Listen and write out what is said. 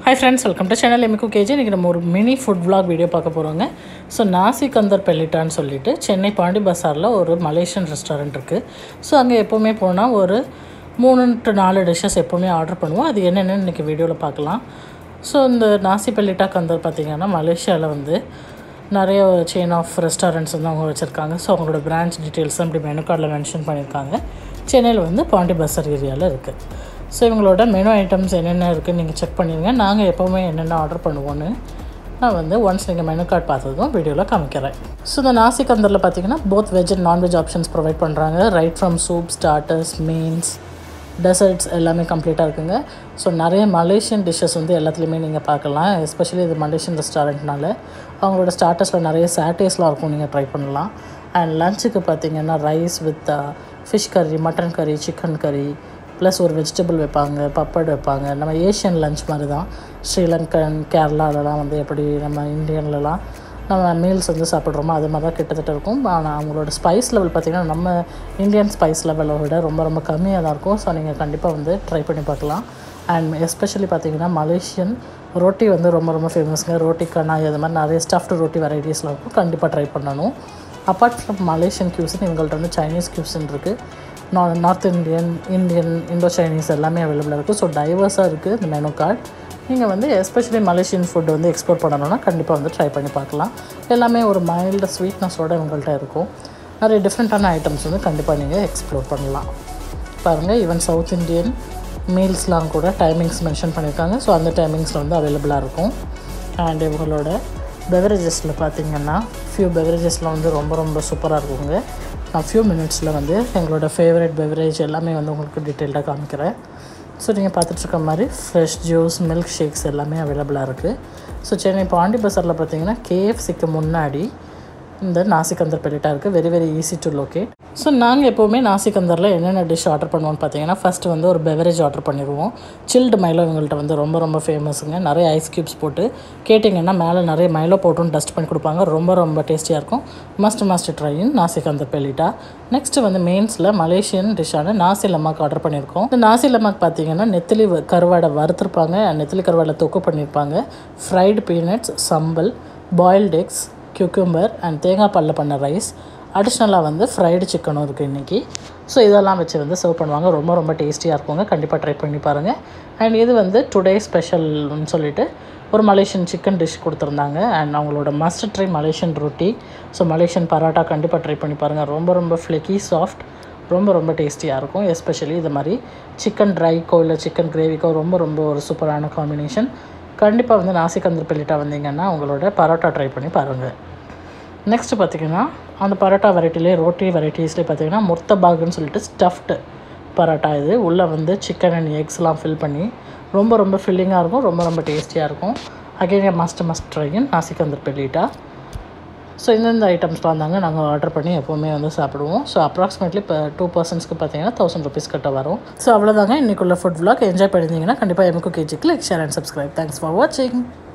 hi friends welcome to channel எமிக்கு KG இன்றைக்கி நம்ம ஒரு மினி ஃபுட் vlog வீடியோ பார்க்க போகிறோங்க ஸோ நாசிகந்தர் பெல்லிட்டான்னு சொல்லிட்டு சென்னை பாண்டி பஸாரில் ஒரு மலேசியன் ரெஸ்டாரண்ட் இருக்குது ஸோ அங்கே எப்போவுமே போனால் ஒரு மூணு டு நாலு டிஷ்ஷஸ் எப்போவுமே ஆர்டர் பண்ணுவோம் அது என்னென்னு இன்றைக்கி வீடியோவில் பார்க்கலாம் ஸோ இந்த நாசி பெல்லிட்டா கந்தர் பார்த்திங்கன்னா மலேசியாவில் வந்து நிறைய செயின் ஆஃப் ரெஸ்டாரண்ட்ஸ் வந்து அவங்க வச்சுருக்காங்க ஸோ அவங்களோட பிரான்ச் டீட்டெயில்ஸ் அப்படி மெனு கார்டில் மென்ஷன் பண்ணியிருக்காங்க சென்னையில் வந்து பாண்டி பஸார் ஏரியாவில் இருக்குது ஸோ இவங்களோட மெனு ஐட்டம்ஸ் என்னென்ன இருக்குன்னு நீங்கள் செக் பண்ணிடுங்க நாங்கள் எப்போவுமே என்னென்ன ஆர்டர் பண்ணுவோன்னு நான் வந்து ஒன்ஸ் நீங்கள் மெனு கார்டு பார்த்ததும் வீடியோவில் காமிக்கிறேன் ஸோ இந்த நாசிக் அந்தரில் பார்த்தீங்கன்னா both veg and non veg options provide பண்ணுறாங்க right from soup starters means desserts எல்லாமே கம்ப்ளீட்டாக இருக்குங்க ஸோ நிறைய மலேசியன் டிஷ்ஷஸ் வந்து எல்லாத்துலேயுமே நீங்கள் பார்க்கலாம் எஸ்பெஷலி இது மலேசியன் ரெஸ்டாரண்ட்னால அவங்களோட ஸ்டார்டர்ஸில் நிறைய சாட்டேஸ்லாம் இருக்கும் நீங்கள் ட்ரை பண்ணலாம் அண்ட் லஞ்சுக்கு பார்த்தீங்கன்னா ரைஸ் வித் ஃபிஷ் கறி மட்டன் கறி சிக்கன் கறி ப்ளஸ் ஒரு வெஜிடபிள் வைப்பாங்க பப்பட் வைப்பாங்க நம்ம ஏஷியன் லஞ்ச் மாதிரி தான் ஸ்ரீலங்கன் கேரளாலலாம் வந்து எப்படி நம்ம இந்தியன்லலாம் நம்ம மீல்ஸ் வந்து சாப்பிட்றோமோ அது மாதிரி தான் கிட்டத்தட்ட இருக்கும் ஆனால் அவங்களோட ஸ்பைஸ் லெவல் பார்த்திங்கன்னா நம்ம இந்தியன் ஸ்பைஸ் லெவலை விட ரொம்ப ரொம்ப கம்மியாக தான் இருக்கும் ஸோ நீங்கள் கண்டிப்பாக வந்து ட்ரை பண்ணி பார்க்கலாம் அண்ட் எஸ்பெஷலி பார்த்தீங்கன்னா மலேசியன் ரொட்டி வந்து ரொம்ப ரொம்ப ஃபேமஸ்ங்க ரோட்டி கண்ணாய் அது மாதிரி நிறைய ஸ்டஃப்டு ரொட்டி வெரைட்டிஸ்லாம் இருக்கும் கண்டிப்பாக ட்ரை பண்ணணும் அப்பார்ட் ஃப்ரம் மலேசியன் கியூசின் இவங்கள்ட்ட வந்து சைனீஸ் கியூசின் இருக்குது நா North Indian Indian Indo Chinese எல்லாமே அவைலபிளாக இருக்குது ஸோ டைவர்ஸாக இருக்குது இந்த மெனு கார்டு நீங்கள் வந்து எஸ்பெஷலி மலேசியன் ஃபுட் வந்து எக்ஸ்ப்ளோர் பண்ணணும்னா கண்டிப்பாக வந்து ட்ரை பண்ணி பார்க்கலாம் எல்லாமே ஒரு மைல்டு ஸ்வீட்னஸோட இவங்கள்ட்ட இருக்கும் நிறைய டிஃப்ரெண்ட்டான ஐட்டம்ஸ் வந்து கண்டிப்பாக நீங்கள் எக்ஸ்ப்ளோர் பண்ணலாம் பாருங்கள் ஈவன் சவுத் இந்தியன் மீல்ஸ்லாம் கூட டைமிங்ஸ் மென்ஷன் பண்ணியிருக்காங்க ஸோ அந்த டைமிங்ஸில் வந்து அவைலபிளாக இருக்கும் அண்ட் இவங்களோட பெவரேஜஸில் பார்த்தீங்கன்னா ஃபியூ பெவரேஜஸில் வந்து ரொம்ப ரொம்ப சூப்பராக இருக்குங்க நான் ஃபியூ மினிட்ஸில் வந்து எங்களோட ஃபேவரட் பெவரேஜ் எல்லாமே வந்து உங்களுக்கு டீட்டெயில்டாக காமிக்கிறேன் ஸோ நீங்கள் பார்த்துட்ருக்க மாதிரி ஃப்ரெஷ் ஜூஸ் மில்க் ஷேக்ஸ் எல்லாமே அவைலபிளாக இருக்குது ஸோ சென்னை பாண்டி பஸாரில் பார்த்தீங்கன்னா கேஎஃப்சிக்கு முன்னாடி இந்த நாசிகந்தர் பெரிட்டா இருக்குது very very easy to locate so நாங்கள் எப்போவுமே நாசிகந்தரில் என்னென்ன டிஷ் ஆர்டர் பண்ணுவோம்னு பார்த்தீங்கன்னா ஃபஸ்ட்டு வந்து ஒரு பெவரேஜ் ஆர்டர் பண்ணிடுவோம் சில்டு மைலோ இவங்கள்ட்ட வந்து ரொம்ப ரொம்ப ஃபேமஸுங்க நிறைய ஐஸ் க்யூப்ஸ் போட்டு கேட்டிங்கன்னா மேலே நிறைய மைலோ போட்டும் டஸ்ட் பண்ணி கொடுப்பாங்க ரொம்ப ரொம்ப டேஸ்டியாக இருக்கும் must must try in Nasi Kandar Pelita next வந்து மெயின்ஸில் மலேசியன் டிஷ்ஷான நாசி லமாக் ஆர்டர் பண்ணியிருக்கோம் இந்த நாசி லமாக் பார்த்தீங்கன்னா நெத்திலி வ- கருவாடை வறுத்துருப்பாங்க நெத்திலி கருவாடை தொக்கு பண்ணியிருப்பாங்க fried peanuts sambal boiled eggs cucumber and தேங்காய் பால்ல பண்ண ரைஸ் அடிஷ்னலாக வந்து ஃப்ரைடு சிக்கனும் இருக்குது இன்றைக்கி ஸோ இதெல்லாம் வச்சு வந்து சர்வ் பண்ணுவாங்க ரொம்ப ரொம்ப டேஸ்டியாக இருக்குங்க கண்டிப்பாக ட்ரை பண்ணி பாருங்கள் அண்ட் இது வந்து டுடே ஸ்பெஷல்னு சொல்லிட்டு ஒரு மலேசியன் சிக்கன் டிஷ் கொடுத்துருந்தாங்க அண்ட் அவங்களோட must try Malaysian roti so Malaysian parotta கண்டிப்பாக ட்ரை பண்ணி பாருங்கள் ரொம்ப ரொம்ப ஃப்ளெக்கி சாஃப்ட் ரொம்ப ரொம்ப டேஸ்டியாக இருக்கும் எஸ்பெஷலி இது மாதிரி சிக்கன் ட்ரைக்கோ இல்லை சிக்கன் கிரேவிக்கோ ரொம்ப ரொம்ப ஒரு சூப்பரான காம்பினேஷன் கண்டிப்பாக வந்து நாசிகந்தர் பெல்லிட்டா வந்தீங்கன்னா உங்களோட பரோட்டா ட்ரை பண்ணி பாருங்கள் நெக்ஸ்ட்டு பார்த்தீங்கன்னா அந்த பரோட்டா வெரைட்டிலே ரோட்டி வெரைட்டிஸ்லேயே பார்த்தீங்கன்னா முர்த்தபாகுன்னு சொல்லிட்டு ஸ்டஃப்டு பரோட்டா இது உள்ளே வந்து சிக்கன் அண்ட் எக்ஸ்லாம் ஃபில் பண்ணி ரொம்ப ரொம்ப ஃபில்லிங்காக இருக்கும் ரொம்ப ரொம்ப டேஸ்டியாக இருக்கும் again must must try in Nasi Kandar Pelita so இந்தந்த ஐட்டம்ஸ்லாம் தாங்க நாங்கள் ஆர்டர் பண்ணி எப்போவுமே வந்து சாப்பிடுவோம் ஸோ அப்ராக்சிமேட்லி இப்போ டூ பர்சன்ஸ்க்கு பார்த்தீங்கன்னா தௌசண்ட் ருபீஸ் கிட்ட வரும் ஸோ அவ்வளோதாங்க இன்றைக்குள்ள ஃபுட் vlog என்ஜாய் பண்ணியிருந்தீங்கன்னா கண்டிப்பாக எமக்கு கேஜிக்கு like share and subscribe thanks for வாட்சிங்